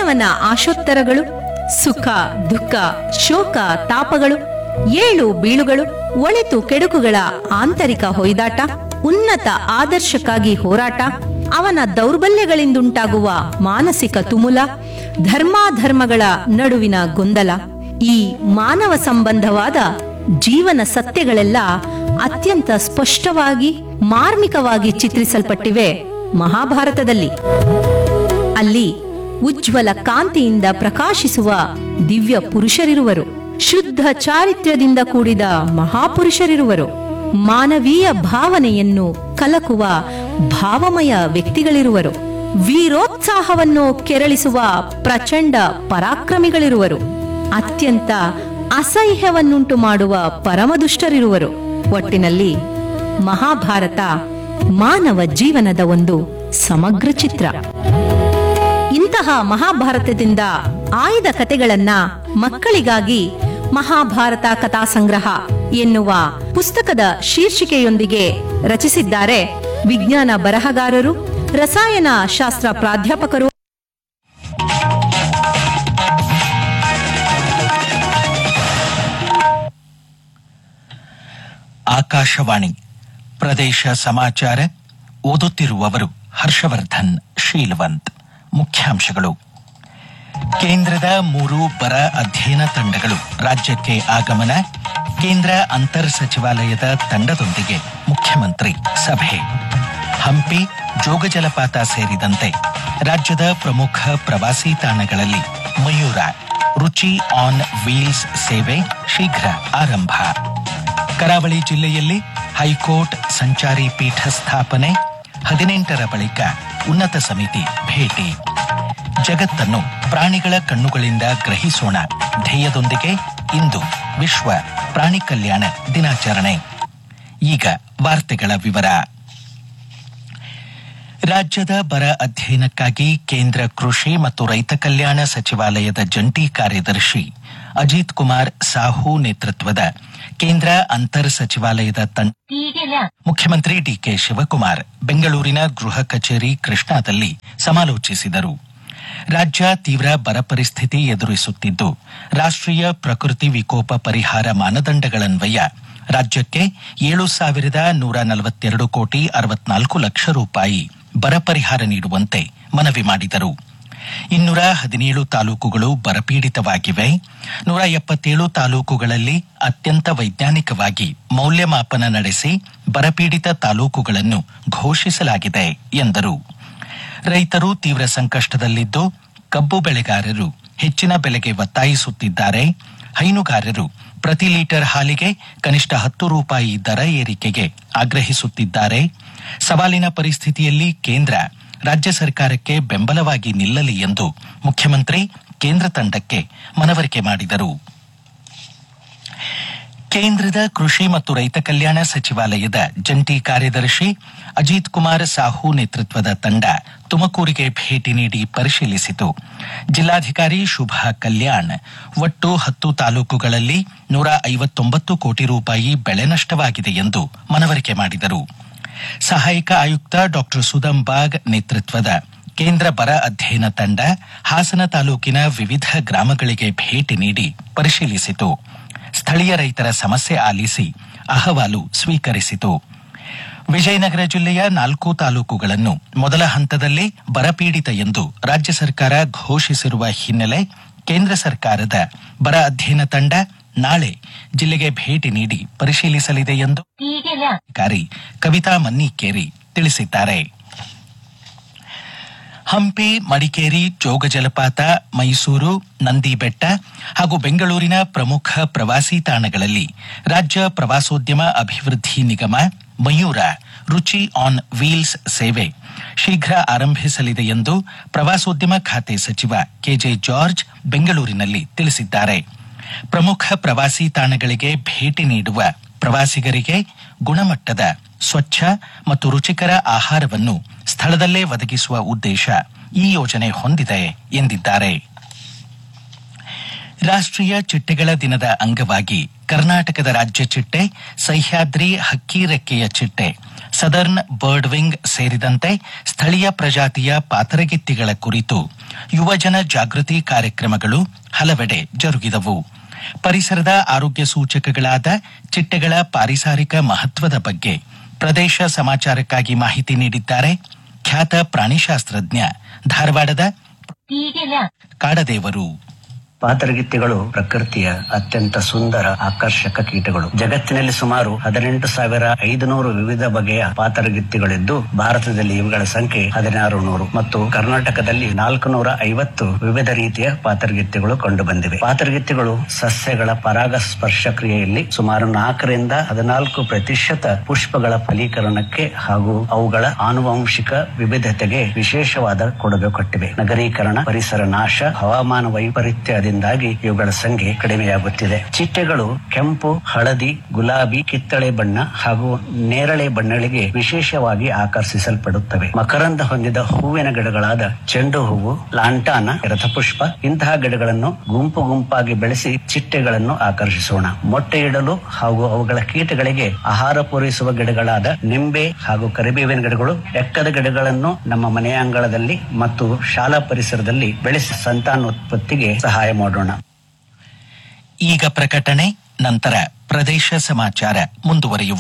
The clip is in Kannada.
ಮಾನವನ ಆಶೋತ್ತರಗಳು ಸುಖ ದುಃಖ ಶೋಕ ತಾಪಗಳು ಏಳು ಬೀಳುಗಳು ಒಳಿತು ಕೆಡುಕುಗಳ ಆಂತರಿಕ ಹೊಯ್ದಾಟ ಉನ್ನತ ಆದರ್ಶಕ್ಕಾಗಿ ಹೋರಾಟ ಅವನ ದೌರ್ಬಲ್ಯಗಳಿಂದುಂಟಾಗುವ ಮಾನಸಿಕ ತುಮುಲ ಧರ್ಮಾಧರ್ಮಗಳ ನಡುವಿನ ಗೊಂದಲ ಈ ಮಾನವ ಸಂಬಂಧವಾದ ಜೀವನ ಸತ್ಯಗಳೆಲ್ಲ ಅತ್ಯಂತ ಸ್ಪಷ್ಟವಾಗಿ ಮಾರ್ಮಿಕವಾಗಿ ಚಿತ್ರಿಸಲ್ಪಟ್ಟಿವೆ ಮಹಾಭಾರತದಲ್ಲಿ ಅಲ್ಲಿ ಉಜ್ವಲ ಕಾಂತಿಯಿಂದ ಪ್ರಕಾಶಿಸುವ ದಿವ್ಯ ಪುರುಷರಿರುವರು ಶುದ್ಧ ಚಾರಿತ್ರ್ಯದಿಂದ ಕೂಡಿದ ಮಹಾಪುರುಷರಿರುವರು ಮಾನವೀಯ ಭಾವನೆಯನ್ನು ಕಲಕುವ ಭಾವಮಯ ವ್ಯಕ್ತಿಗಳಿರುವರು ವೀರೋತ್ಸಾಹವನ್ನು ಕೆರಳಿಸುವ ಪ್ರಚಂಡ ಪರಾಕ್ರಮಿಗಳಿರುವರು ಅತ್ಯಂತ ಅಸಹ್ಯವನ್ನುಂಟು ಮಾಡುವ ಪರಮದುಷ್ಟರಿರುವರು ಒಟ್ಟಿನಲ್ಲಿ ಮಹಾಭಾರತ ಮಾನವ ಜೀವನದ ಒಂದು ಸಮಗ್ರ ಚಿತ್ರ ಇಂತಹ ಮಹಾಭಾರತದಿಂದ ಆಯ್ದ ಕತೆಗಳನ್ನ ಮಕ್ಕಳಿಗಾಗಿ ಮಹಾಭಾರತ ಕಥಾ ಸಂಗ್ರಹ ಎನ್ನುವ ಪುಸ್ತಕದ ಶೀರ್ಷಿಕೆಯೊಂದಿಗೆ ರಚಿಸಿದ್ದಾರೆ ವಿಜ್ಞಾನ ಬರಹಗಾರರು ರಸಾಯನ ಶಾಸ್ತ್ರ ಪ್ರಾಧ್ಯಾಪಕರು ಆಕಾಶವಾಣಿ ಪ್ರದೇಶ ಸಮಾಚಾರ ಓದುತ್ತಿರುವವರು ಹರ್ಷವರ್ಧನ್ ಶೀಲವಂತ್ ಮುಖ್ಯಾಂಶಗಳು ಕೇಂದ್ರದ ಮೂರು ಬರ ಅಧ್ಯಯನ ತಂಡಗಳು ರಾಜ್ಯಕ್ಕೆ ಆಗಮನ ಕೇಂದ್ರ ಅಂತರ್ ಸಚಿವಾಲಯದ ತಂಡದೊಂದಿಗೆ ಮುಖ್ಯಮಂತ್ರಿ ಸಭೆ ಹಂಪಿ ಜೋಗ ಜಲಪಾತ ಸೇರಿದಂತೆ ರಾಜ್ಯದ ಪ್ರಮುಖ ಪ್ರವಾಸಿ ತಾಣಗಳಲ್ಲಿ ಮಯೂರ ರುಚಿ ಆನ್ ವೀಲ್ಸ್ ಸೇವೆ ಶೀಘ್ರ ಆರಂಭ ಕರಾವಳಿ ಜಿಲ್ಲೆಯಲ್ಲಿ ಹೈಕೋರ್ಟ್ ಸಂಚಾರಿ ಪೀಠ ಸ್ಥಾಪನೆ ಹದಿನೆಂಟರ ಬಳಿಕ ಉನ್ನತ ಸಮಿತಿ ಭೇಟಿ ಜಗತ್ತನ್ನು ಪ್ರಾಣಿಗಳ ಕಣ್ಣುಗಳಿಂದ ಗ್ರಹಿಸೋಣ ಧ್ಯೇಯದೊಂದಿಗೆ ಇಂದು ವಿಶ್ವ ಪ್ರಾಣಿ ಕಲ್ಯಾಣ ದಿನಾಚರಣೆ ಈಗ ವಾರ್ತೆಗಳ ವಿವರ ರಾಜ್ಯದ ಬರ ಅಧ್ಯಯನಕ್ಕಾಗಿ ಕೇಂದ್ರ ಕೃಷಿ ಮತ್ತು ರೈತ ಕಲ್ಯಾಣ ಸಚಿವಾಲಯದ ಜಂಟಿ ಕಾರ್ಯದರ್ಶಿ ಅಜಿತ್ ಕುಮಾರ್ ಸಾಹು ನೇತೃತ್ವದ ಕೇಂದ್ರ ಅಂತರ್ ಸಚಿವಾಲಯದ ತಂಡ ಮುಖ್ಯಮಂತ್ರಿ ಡಿಕೆ ಶಿವಕುಮಾರ್ ಬೆಂಗಳೂರಿನ ಗೃಹ ಕಚೇರಿ ಕೃಷ್ಣಾದಲ್ಲಿ ಸಮಾಲೋಚಿಸಿದರು ರಾಜ್ಯ ತೀವ್ರ ಬರ ಪರಿಸ್ಥಿತಿ ಎದುರಿಸುತ್ತಿದ್ದು ರಾಷ್ಟ್ರೀಯ ಪ್ರಕೃತಿ ವಿಕೋಪ ಪರಿಹಾರ ಮಾನದಂಡಗಳನ್ವಯ ರಾಜ್ಯಕ್ಕೆ ಏಳು ಸಾವಿರದ ನೂರ ನಲವತ್ತೆರಡು ಕೋಟಿ ಅರವತ್ನಾಲ್ಕು ಲಕ್ಷ ರೂಪಾಯಿ ಬರ ಪರಿಹಾರ ನೀಡುವಂತೆ ಮನವಿ ಮಾಡಿದರು ಇನ್ನೂರ ಹದಿನೇಳು ತಾಲೂಕುಗಳು ಬರಪೀಡಿತವಾಗಿವೆ ನೂರ ಎಪ್ಪತ್ತೇಳು ತಾಲೂಕುಗಳಲ್ಲಿ ಅತ್ಯಂತ ವೈಜ್ಞಾನಿಕವಾಗಿ ಮೌಲ್ಯಮಾಪನ ನಡೆಸಿ ಬರಪೀಡಿತ ತಾಲೂಕುಗಳನ್ನು ಘೋಷಿಸಲಾಗಿದೆ ಎಂದರು ರೈತರು ತೀವ್ರ ಸಂಕಷ್ಟದಲ್ಲಿದ್ದು ಕಬ್ಬು ಬೆಳೆಗಾರರು ಹೆಚ್ಚಿನ ಬೆಲೆಗೆ ಒತ್ತಾಯಿಸುತ್ತಿದ್ದಾರೆ ಹೈನುಗಾರರು ಪ್ರತಿ ಲೀಟರ್ ಹಾಲಿಗೆ ಕನಿಷ್ಠ ಹತ್ತು ರೂಪಾಯಿ ದರ ಏರಿಕೆಗೆ ಆಗ್ರಹಿಸುತ್ತಿದ್ದಾರೆ ಸವಾಲಿನ ಪರಿಸ್ಥಿತಿಯಲ್ಲಿ ಕೇಂದ್ರ ರಾಜ್ಯ ಸರ್ಕಾರಕ್ಕೆ ಬೆಂಬಲವಾಗಿ ನಿಲ್ಲಲಿ ಎಂದು ಮುಖ್ಯಮಂತ್ರಿ ಕೇಂದ್ರ ತಂಡಕ್ಕೆ ಮನವರಿಕೆ ಮಾಡಿದರು ಕೇಂದ್ರದ ಕೃಷಿ ಮತ್ತು ರೈತ ಕಲ್ಯಾಣ ಸಚಿವಾಲಯದ ಜಂಟಿ ಕಾರ್ಯದರ್ಶಿ ಅಜಿತ್ ಕುಮಾರ್ ಸಾಹು ನೇತೃತ್ವದ ತಂಡ ತುಮಕೂರಿಗೆ ಭೇಟಿ ನೀಡಿ ಪರಿಶೀಲಿಸಿತು ಜಿಲ್ಲಾಧಿಕಾರಿ ಶುಭಾ ಕಲ್ಯಾಣ್ ಒಟ್ಟು ಹತ್ತು ತಾಲೂಕುಗಳಲ್ಲಿ ನೂರ ಐವತ್ತೊಂಬತ್ತು ಕೋಟಿ ರೂಪಾಯಿ ಬೆಳೆ ನಷ್ಟವಾಗಿದೆ ಎಂದು ಮನವರಿಕೆ ಮಾಡಿದರು ಸಹಾಯಕ ಆಯುಕ್ತ ಡಾಕ್ಟರ್ ಸುದಂ ಬಾಗ್ ನೇತೃತ್ವದ ಕೇಂದ್ರ ಬರ ಅಧ್ಯಯನ ತಂಡ ಹಾಸನ ತಾಲೂಕಿನ ವಿವಿಧ ಗ್ರಾಮಗಳಿಗೆ ಭೇಟಿ ನೀಡಿ ಪರಿಶೀಲಿಸಿತು ಸ್ಥಳೀಯ ರೈತರ ಸಮಸ್ಯೆ ಆಲಿಸಿ ಅಹವಾಲು ಸ್ವೀಕರಿಸಿತು ವಿಜಯನಗರ ಜಿಲ್ಲೆಯ ನಾಲ್ಕು ತಾಲೂಕುಗಳನ್ನು ಮೊದಲ ಹಂತದಲ್ಲಿ ಬರಪೀಡಿತ ಎಂದು ರಾಜ್ಯ ಸರ್ಕಾರ ಘೋಷಿಸಿರುವ ಹಿನ್ನೆಲೆ ಕೇಂದ್ರ ಸರ್ಕಾರದ ಬರ ಅಧ್ಯಯನ ತಂಡ ನಾಳೆ ಜಿಲ್ಲೆಗೆ ಭೇಟಿ ನೀಡಿ ಪರಿಶೀಲಿಸಲಿದೆ ಎಂದು ಅಧಿಕಾರಿ ಕವಿತಾ ಮನ್ನಿಕೇರಿ ತಿಳಿಸಿದ್ದಾರೆ ಹಂಪಿ ಮಡಿಕೇರಿ ಜೋಗ ಜಲಪಾತ ಮೈಸೂರು ನಂದಿ ಬೆಟ್ಟ ಹಾಗೂ ಬೆಂಗಳೂರಿನ ಪ್ರಮುಖ ಪ್ರವಾಸಿ ತಾಣಗಳಲ್ಲಿ ರಾಜ್ಯ ಪ್ರವಾಸೋದ್ಯಮ ಅಭಿವೃದ್ಧಿ ನಿಗಮ ಮಯೂರ ರುಚಿ ಆನ್ ವೀಲ್ಸ್ ಸೇವೆ ಶೀಘ್ರ ಆರಂಭಿಸಲಿದೆ ಎಂದು ಪ್ರವಾಸೋದ್ಯಮ ಖಾತೆ ಸಚಿವ ಕೆಜೆ ಜಾರ್ಜ್ ಬೆಂಗಳೂರಿನಲ್ಲಿ ತಿಳಿಸಿದ್ದಾರೆ ಪ್ರಮುಖ ಪ್ರವಾಸಿ ತಾಣಗಳಿಗೆ ಭೇಟಿ ನೀಡುವ ಪ್ರವಾಸಿಗರಿಗೆ ಗುಣಮಟ್ಟದ ಸ್ವಚ್ಛ ಮತ್ತು ರುಚಿಕರ ಆಹಾರವನ್ನು ಸ್ಥಳದಲ್ಲೇ ಒದಗಿಸುವ ಉದ್ದೇಶ ಈ ಯೋಜನೆ ಹೊಂದಿದೆ ಎಂದಿದ್ದಾರೆ ರಾಷ್ಟ್ರೀಯ ಚಿಟ್ಟೆಗಳ ದಿನದ ಅಂಗವಾಗಿ ಕರ್ನಾಟಕದ ರಾಜ್ಯ ಚಿಟ್ಟೆ ಸಹ್ಯಾದ್ರಿ ಹಕ್ಕಿ ರೆಕ್ಕೆಯ ಚಿಟ್ಟೆ ಸದರ್ನ್ ಬರ್ಡ್ ವಿಂಗ್ ಸೇರಿದಂತೆ ಸ್ಥಳೀಯ ಪ್ರಜಾತಿಯ ಪಾತರಗಿತ್ತಿಗಳ ಕುರಿತು ಯುವಜನ ಜಾಗೃತಿ ಕಾರ್ಯಕ್ರಮಗಳು ಹಲವೆಡೆ ಜರುಗಿದವು ಪರಿಸರದ ಆರೋಗ್ಯ ಸೂಚಕಗಳಾದ ಚಿಟ್ಟೆಗಳ ಪಾರಿಸಾರಿಕ ಮಹತ್ವದ ಬಗ್ಗೆ ಪ್ರದೇಶ ಸಮಾಚಾರಕ್ಕಾಗಿ ಮಾಹಿತಿ ನೀಡಿದ್ದಾರೆ ಖ್ಯಾತ ಪ್ರಾಣಿಶಾಸ್ತ್ರಜ್ಞ ಧಾರವಾಡದ ಕಾಡದೇವರು ಪಾತರಗಿತ್ತಿಗಳು ಪ್ರಕೃತಿಯ ಅತ್ಯಂತ ಸುಂದರ ಆಕರ್ಷಕ ಕೀಟಗಳು ಜಗತ್ತಿನಲ್ಲಿ ಸುಮಾರು ಹದಿನೆಂಟು ಸಾವಿರ ಐದುನೂರು ವಿವಿಧ ಬಗೆಯ ಪಾತರಗಿತ್ತಿಗಳಿದ್ದು ಭಾರತದಲ್ಲಿ ಇವುಗಳ ಸಂಖ್ಯೆ ಹದಿನಾರು ನೂರು ಮತ್ತು ಕರ್ನಾಟಕದಲ್ಲಿ ನಾಲ್ಕು ನೂರ ಐವತ್ತು ವಿವಿಧ ರೀತಿಯ ಪಾತರಗಿತ್ತಿಗಳು ಕಂಡು ಬಂದಿವೆ ಪಾತರಗಿತ್ತಿಗಳು ಸಸ್ಯಗಳ ಪರಾಗ ಸ್ಪರ್ಶ ಕ್ರಿಯೆಯಲ್ಲಿ ಸುಮಾರು ನಾಲ್ಕರಿಂದ ಹದಿನಾಲ್ಕು ಪ್ರತಿಶತ ಪುಷ್ಪಗಳ ಫಲೀಕರಣಕ್ಕೆ ಹಾಗೂ ಅವುಗಳ ಆನುವಂಶಿಕ ವಿವಿಧತೆಗೆ ವಿಶೇಷವಾದ ಕೊಡುಗೆ ಕೊಟ್ಟಿವೆ ನಗರೀಕರಣ ಪರಿಸರ ನಾಶ ಹವಾಮಾನ ವೈಪರೀತ್ಯದಿಂದಾಗಿ ಇವುಗಳ ಸಂಖ್ಯೆ ಕಡಿಮೆಯಾಗುತ್ತಿದೆ ಚಿಟ್ಟೆಗಳು ಕೆಂಪು ಹಳದಿ ಗುಲಾಬಿ ಕಿತ್ತಳೆ ಬಣ್ಣ ಹಾಗೂ ನೇರಳೆ ಬಣ್ಣಗಳಿಗೆ ವಿಶೇಷವಾಗಿ ಆಕರ್ಷಿಸಲ್ಪಡುತ್ತವೆ ಮಕರಂದ ಹೊಂದಿದ ಹೂವಿನ ಗಿಡಗಳಾದ ಚೆಂಡು ಹೂವು ಲಾಂಟಾನ ರಥಪುಷ್ಪ ಇಂತಹ ಗಿಡಗಳನ್ನು ಗುಂಪು ಗುಂಪಾಗಿ ಬೆಳೆಸಿ ಚಿಟ್ಟೆಗಳನ್ನು ಆಕರ್ಷಿಸೋಣ ಮೊಟ್ಟೆ ಇಡಲು ಹಾಗೂ ಅವುಗಳ ಕೀಟಗಳಿಗೆ ಆಹಾರ ಪೂರೈಸುವ ಗಿಡಗಳಾದ ನಿಂಬೆ ಹಾಗೂ ಕರಿಬೇವಿನ ಗಿಡಗಳು ಎಕ್ಕದ ಗಿಡಗಳನ್ನು ನಮ್ಮ ಮನೆಯ ಅಂಗಳದಲ್ಲಿ ಮತ್ತು ಶಾಲಾ ಪರಿಸರದಲ್ಲಿ ಬೆಳೆಸಿ ಸಂತಾನೋತ್ಪತ್ತಿಗೆ ಸಹಾಯ ಮಾಡೋಣ ಈಗ ಪ್ರಕಟಣೆ ನಂತರ ಪ್ರದೇಶ ಸಮಾಚಾರ ಮುಂದುವರಿಯುವುದು